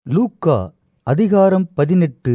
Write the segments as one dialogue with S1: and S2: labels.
S1: லூக்கா அதிகாரம் பதினெட்டு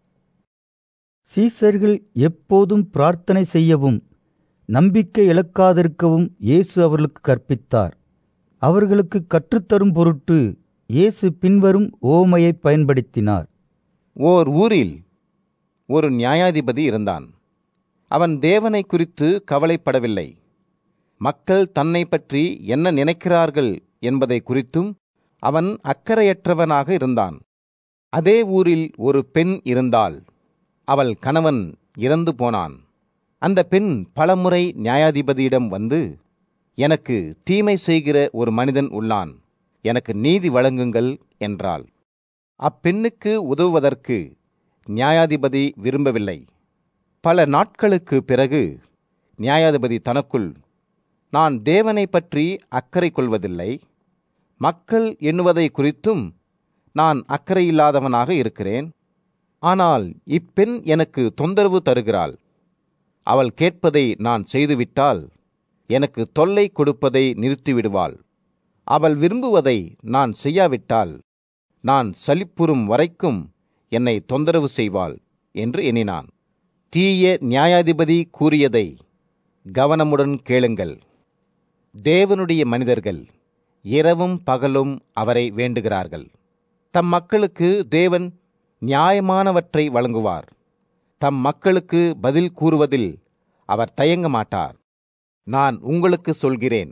S1: சீசர்கள் எப்போதும் பிரார்த்தனை செய்யவும் நம்பிக்கை இழக்காதிருக்கவும் இயேசு அவர்களுக்கு கற்பித்தார் அவர்களுக்கு கற்றுத்தரும் பொருட்டு இயேசு பின்வரும் ஓமையை பயன்படுத்தினார்
S2: ஓர் ஊரில் ஒரு நியாயாதிபதி இருந்தான் அவன் தேவனை குறித்து கவலைப்படவில்லை மக்கள் தன்னை பற்றி என்ன நினைக்கிறார்கள் என்பதை குறித்தும் அவன் அக்கறையற்றவனாக இருந்தான் அதே ஊரில் ஒரு பெண் இருந்தாள் அவள் கணவன் இறந்து போனான் அந்த பெண் பலமுறை நியாயாதிபதியிடம் வந்து எனக்கு தீமை செய்கிற ஒரு மனிதன் உள்ளான் எனக்கு நீதி வழங்குங்கள் என்றாள் அப்பெண்ணுக்கு உதவுவதற்கு நியாயாதிபதி விரும்பவில்லை பல நாட்களுக்கு பிறகு நியாயாதிபதி தனக்குள் நான் தேவனை பற்றி அக்கறை கொள்வதில்லை மக்கள் எண்ணுவதை குறித்தும் நான் அக்கறையில்லாதவனாக இருக்கிறேன் ஆனால் இப்பெண் எனக்கு தொந்தரவு தருகிறாள் அவள் கேட்பதை நான் செய்துவிட்டால் எனக்கு தொல்லை கொடுப்பதை நிறுத்திவிடுவாள் அவள் விரும்புவதை நான் செய்யாவிட்டால் நான் சலிப்புறும் வரைக்கும் என்னை தொந்தரவு செய்வாள் என்று எண்ணினான் தீய நியாயாதிபதி கூறியதை கவனமுடன் கேளுங்கள் தேவனுடைய மனிதர்கள் இரவும் பகலும் அவரை வேண்டுகிறார்கள் தம் மக்களுக்கு தேவன் நியாயமானவற்றை வழங்குவார் தம் மக்களுக்கு பதில் கூறுவதில் அவர் தயங்க மாட்டார் நான் உங்களுக்கு சொல்கிறேன்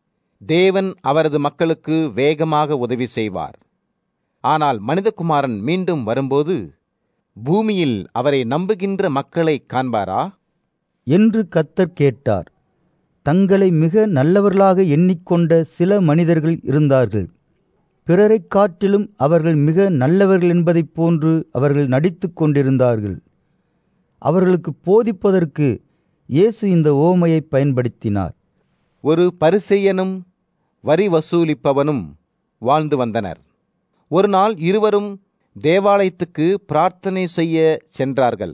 S2: தேவன் அவரது மக்களுக்கு வேகமாக உதவி செய்வார் ஆனால் மனிதகுமாரன் மீண்டும் வரும்போது பூமியில் அவரை நம்புகின்ற மக்களை காண்பாரா
S1: என்று கத்தர் கேட்டார் தங்களை மிக நல்லவர்களாக எண்ணிக்கொண்ட சில மனிதர்கள் இருந்தார்கள் பிறரைக் காட்டிலும் அவர்கள் மிக நல்லவர்கள் என்பதைப் போன்று அவர்கள் நடித்துக் கொண்டிருந்தார்கள் அவர்களுக்கு போதிப்பதற்கு இயேசு இந்த ஓமையை பயன்படுத்தினார்
S2: ஒரு பரிசெய்யனும் வரி வசூலிப்பவனும் வாழ்ந்து வந்தனர் ஒரு நாள் இருவரும் தேவாலயத்துக்கு பிரார்த்தனை செய்ய சென்றார்கள்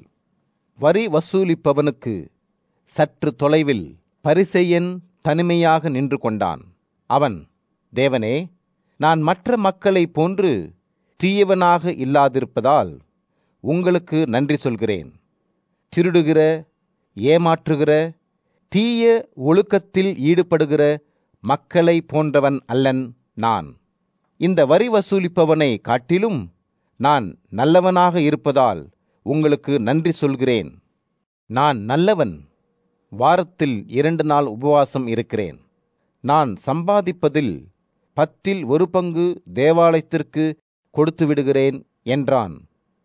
S2: வரி வசூலிப்பவனுக்கு சற்று தொலைவில் பரிசெய்யன் தனிமையாக நின்று கொண்டான் அவன் தேவனே நான் மற்ற மக்களைப் போன்று தீயவனாக இல்லாதிருப்பதால் உங்களுக்கு நன்றி சொல்கிறேன் திருடுகிற ஏமாற்றுகிற தீய ஒழுக்கத்தில் ஈடுபடுகிற மக்களை போன்றவன் அல்லன் நான் இந்த வரி வசூலிப்பவனை காட்டிலும் நான் நல்லவனாக இருப்பதால் உங்களுக்கு நன்றி சொல்கிறேன் நான் நல்லவன் வாரத்தில் இரண்டு நாள் உபவாசம் இருக்கிறேன் நான் சம்பாதிப்பதில் பத்தில் ஒரு பங்கு தேவாலயத்திற்கு கொடுத்து விடுகிறேன் என்றான்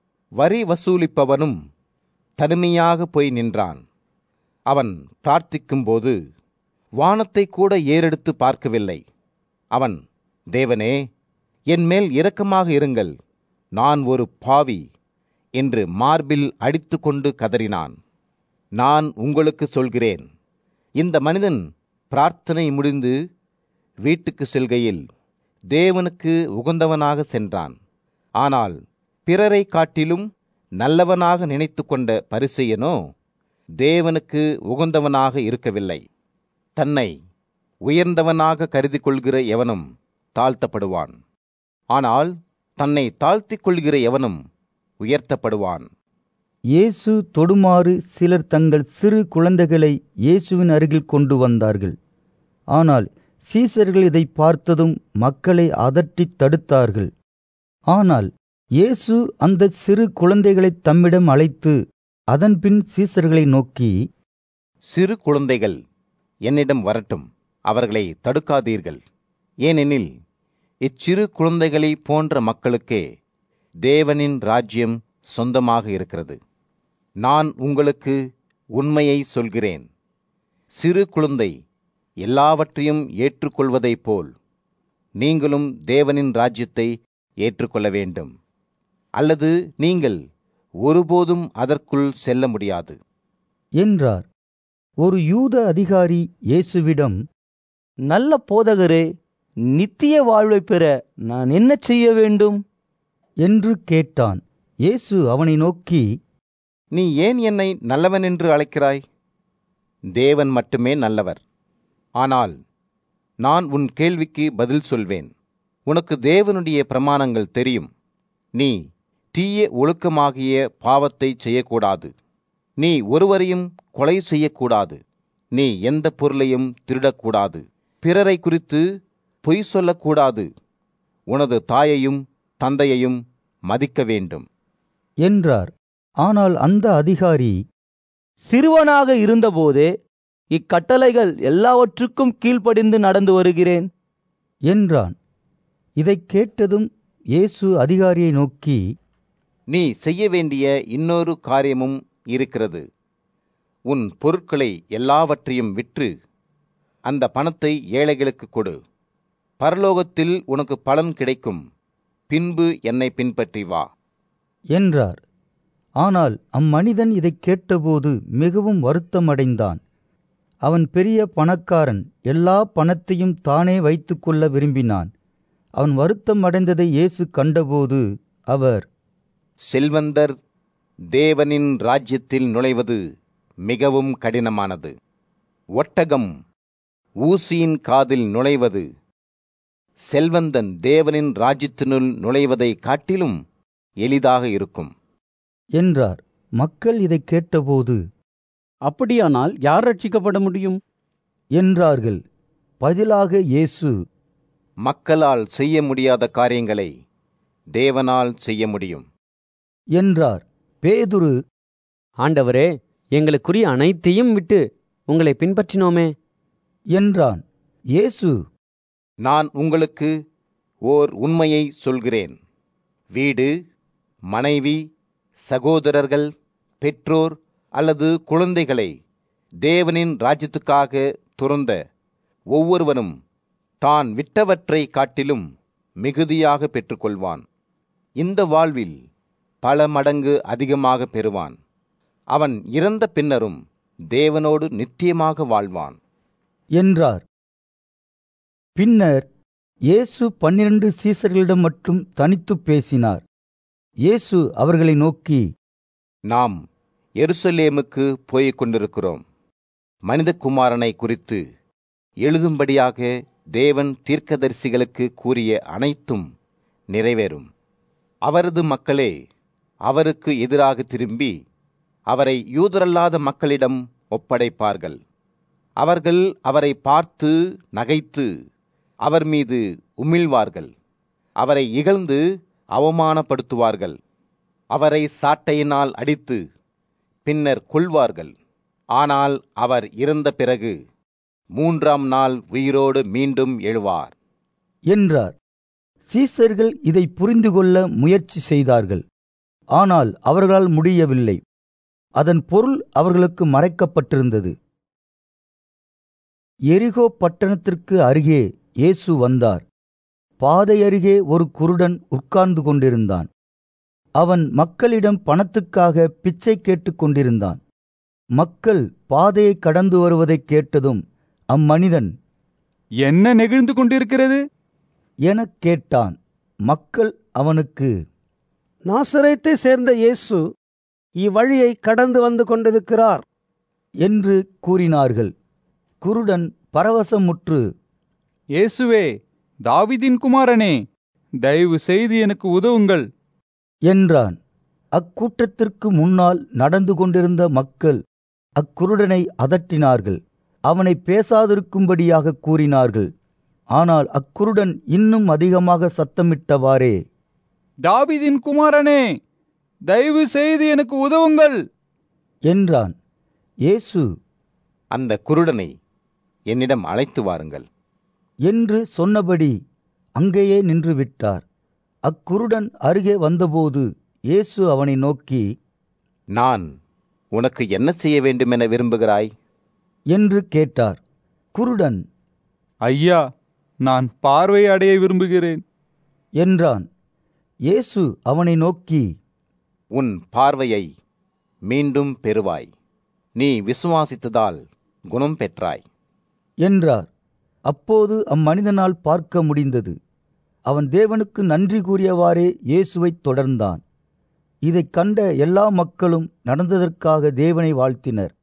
S2: வரி வசூலிப்பவனும் தனிமையாக போய் நின்றான் அவன் பிரார்த்திக்கும்போது வானத்தை கூட ஏறெடுத்து பார்க்கவில்லை அவன் தேவனே என் மேல் இரக்கமாக இருங்கள் நான் ஒரு பாவி என்று மார்பில் அடித்துக்கொண்டு கதறினான் நான் உங்களுக்கு சொல்கிறேன் இந்த மனிதன் பிரார்த்தனை முடிந்து வீட்டுக்கு செல்கையில் தேவனுக்கு உகந்தவனாக சென்றான் ஆனால் பிறரை காட்டிலும் நல்லவனாக நினைத்து கொண்ட பரிசெயனோ தேவனுக்கு உகந்தவனாக இருக்கவில்லை தன்னை உயர்ந்தவனாக கருதி கொள்கிற எவனும் தாழ்த்தப்படுவான் ஆனால் தன்னை தாழ்த்திக் கொள்கிற எவனும் உயர்த்தப்படுவான்
S1: இயேசு தொடுமாறு சிலர் தங்கள் சிறு குழந்தைகளை இயேசுவின் அருகில் கொண்டு வந்தார்கள் ஆனால் சீசர்கள் இதை பார்த்ததும் மக்களை அதட்டித் தடுத்தார்கள் ஆனால் இயேசு அந்த சிறு குழந்தைகளை தம்மிடம் அழைத்து அதன்பின் சீசர்களை நோக்கி
S2: சிறு குழந்தைகள் என்னிடம் வரட்டும் அவர்களை தடுக்காதீர்கள் ஏனெனில் இச்சிறு குழந்தைகளை போன்ற மக்களுக்கே தேவனின் ராஜ்யம் சொந்தமாக இருக்கிறது நான் உங்களுக்கு உண்மையை சொல்கிறேன் சிறு குழந்தை எல்லாவற்றையும் ஏற்றுக்கொள்வதைப் போல் நீங்களும் தேவனின் ராஜ்யத்தை ஏற்றுக்கொள்ள வேண்டும் அல்லது நீங்கள் ஒருபோதும் அதற்குள் செல்ல முடியாது
S1: என்றார் ஒரு யூத அதிகாரி இயேசுவிடம்
S3: நல்ல போதகரே நித்திய வாழ்வைப் பெற நான் என்ன செய்ய வேண்டும்
S1: என்று கேட்டான் இயேசு அவனை நோக்கி
S2: நீ ஏன் என்னை நல்லவன் என்று அழைக்கிறாய் தேவன் மட்டுமே நல்லவர் ஆனால் நான் உன் கேள்விக்கு பதில் சொல்வேன் உனக்கு தேவனுடைய பிரமாணங்கள் தெரியும் நீ தீய ஒழுக்கமாகிய பாவத்தை செய்யக்கூடாது நீ ஒருவரையும் கொலை செய்யக்கூடாது நீ எந்த பொருளையும் திருடக்கூடாது பிறரை குறித்து பொய் சொல்லக்கூடாது உனது தாயையும் தந்தையையும் மதிக்க வேண்டும்
S1: என்றார் ஆனால் அந்த அதிகாரி
S3: சிறுவனாக இருந்தபோதே இக்கட்டளைகள் எல்லாவற்றுக்கும் கீழ்ப்படிந்து நடந்து வருகிறேன்
S1: என்றான் இதைக் கேட்டதும் இயேசு அதிகாரியை நோக்கி
S2: நீ செய்ய வேண்டிய இன்னொரு காரியமும் இருக்கிறது உன் பொருட்களை எல்லாவற்றையும் விற்று அந்த பணத்தை ஏழைகளுக்கு கொடு பரலோகத்தில் உனக்கு பலன் கிடைக்கும் பின்பு என்னை பின்பற்றி வா
S1: என்றார் ஆனால் அம்மனிதன் இதைக் கேட்டபோது மிகவும் வருத்தமடைந்தான் அவன் பெரிய பணக்காரன் எல்லா பணத்தையும் தானே வைத்துக்கொள்ள விரும்பினான் அவன் வருத்தம் அடைந்ததை இயேசு கண்டபோது அவர்
S2: செல்வந்தர் தேவனின் ராஜ்யத்தில் நுழைவது மிகவும் கடினமானது ஒட்டகம் ஊசியின் காதில் நுழைவது செல்வந்தன் தேவனின் ராஜ்யத்தினுள் நுழைவதை காட்டிலும் எளிதாக இருக்கும்
S1: என்றார் மக்கள் இதைக் கேட்டபோது
S4: அப்படியானால் யார் ரட்சிக்கப்பட முடியும்
S1: என்றார்கள் பதிலாக இயேசு
S2: மக்களால் செய்ய முடியாத காரியங்களை தேவனால் செய்ய முடியும்
S1: என்றார் பேதுரு
S5: ஆண்டவரே எங்களுக்குரிய அனைத்தையும் விட்டு உங்களை பின்பற்றினோமே
S1: என்றான் இயேசு
S2: நான் உங்களுக்கு ஓர் உண்மையை சொல்கிறேன் வீடு மனைவி சகோதரர்கள் பெற்றோர் அல்லது குழந்தைகளை தேவனின் ராஜ்யத்துக்காக துறந்த ஒவ்வொருவனும் தான் விட்டவற்றை காட்டிலும் மிகுதியாக பெற்றுக்கொள்வான் இந்த வாழ்வில் பல மடங்கு அதிகமாக பெறுவான் அவன் இறந்த பின்னரும் தேவனோடு நித்தியமாக வாழ்வான்
S1: என்றார் பின்னர் இயேசு பன்னிரண்டு சீசர்களிடம் மட்டும் தனித்துப் பேசினார் இயேசு அவர்களை நோக்கி
S2: நாம் எருசலேமுக்கு போய்க் கொண்டிருக்கிறோம் மனிதகுமாரனை குறித்து எழுதும்படியாக தேவன் தீர்க்கதரிசிகளுக்கு கூறிய அனைத்தும் நிறைவேறும் அவரது மக்களே அவருக்கு எதிராக திரும்பி அவரை யூதரல்லாத மக்களிடம் ஒப்படைப்பார்கள் அவர்கள் அவரை பார்த்து நகைத்து அவர் மீது உமிழ்வார்கள் அவரை இகழ்ந்து அவமானப்படுத்துவார்கள் அவரை சாட்டையினால் அடித்து பின்னர் கொல்வார்கள் ஆனால் அவர் இறந்த பிறகு மூன்றாம் நாள் உயிரோடு மீண்டும் எழுவார்
S1: என்றார் சீசர்கள் இதை புரிந்து கொள்ள முயற்சி செய்தார்கள் ஆனால் அவர்களால் முடியவில்லை அதன் பொருள் அவர்களுக்கு மறைக்கப்பட்டிருந்தது எரிகோ பட்டணத்திற்கு அருகே இயேசு வந்தார் பாதை அருகே ஒரு குருடன் உட்கார்ந்து கொண்டிருந்தான் அவன் மக்களிடம் பணத்துக்காக பிச்சை கேட்டுக் கொண்டிருந்தான் மக்கள் பாதையை கடந்து வருவதைக் கேட்டதும் அம்மனிதன்
S6: என்ன நெகிழ்ந்து கொண்டிருக்கிறது
S1: எனக் கேட்டான் மக்கள் அவனுக்கு
S7: நாசரேத்தை சேர்ந்த இயேசு இவ்வழியை கடந்து வந்து கொண்டிருக்கிறார்
S1: என்று கூறினார்கள் குருடன் பரவசமுற்று
S6: இயேசுவே தாவீதின் குமாரனே தயவு செய்து எனக்கு உதவுங்கள்
S1: என்றான் அக்கூட்டத்திற்கு முன்னால் நடந்து கொண்டிருந்த மக்கள் அக்குருடனை அதட்டினார்கள் அவனை பேசாதிருக்கும்படியாக கூறினார்கள் ஆனால் அக்குருடன் இன்னும் அதிகமாக சத்தமிட்டவாறே
S6: தாவீதின் குமாரனே தயவு செய்து எனக்கு உதவுங்கள்
S1: என்றான் இயேசு
S2: அந்த குருடனை என்னிடம் அழைத்து வாருங்கள்
S1: என்று சொன்னபடி அங்கேயே நின்று விட்டார் அக்குருடன் அருகே வந்தபோது இயேசு அவனை நோக்கி
S2: நான் உனக்கு என்ன செய்ய வேண்டுமென விரும்புகிறாய்
S1: என்று கேட்டார் குருடன்
S6: ஐயா நான் பார்வை அடைய விரும்புகிறேன்
S1: என்றான் இயேசு அவனை நோக்கி
S2: உன் பார்வையை மீண்டும் பெறுவாய் நீ விசுவாசித்ததால் குணம் பெற்றாய்
S1: என்றார் அப்போது அம்மனிதனால் பார்க்க முடிந்தது அவன் தேவனுக்கு நன்றி கூறியவாறே இயேசுவைத் தொடர்ந்தான் இதைக் கண்ட எல்லா மக்களும் நடந்ததற்காக தேவனை வாழ்த்தினர்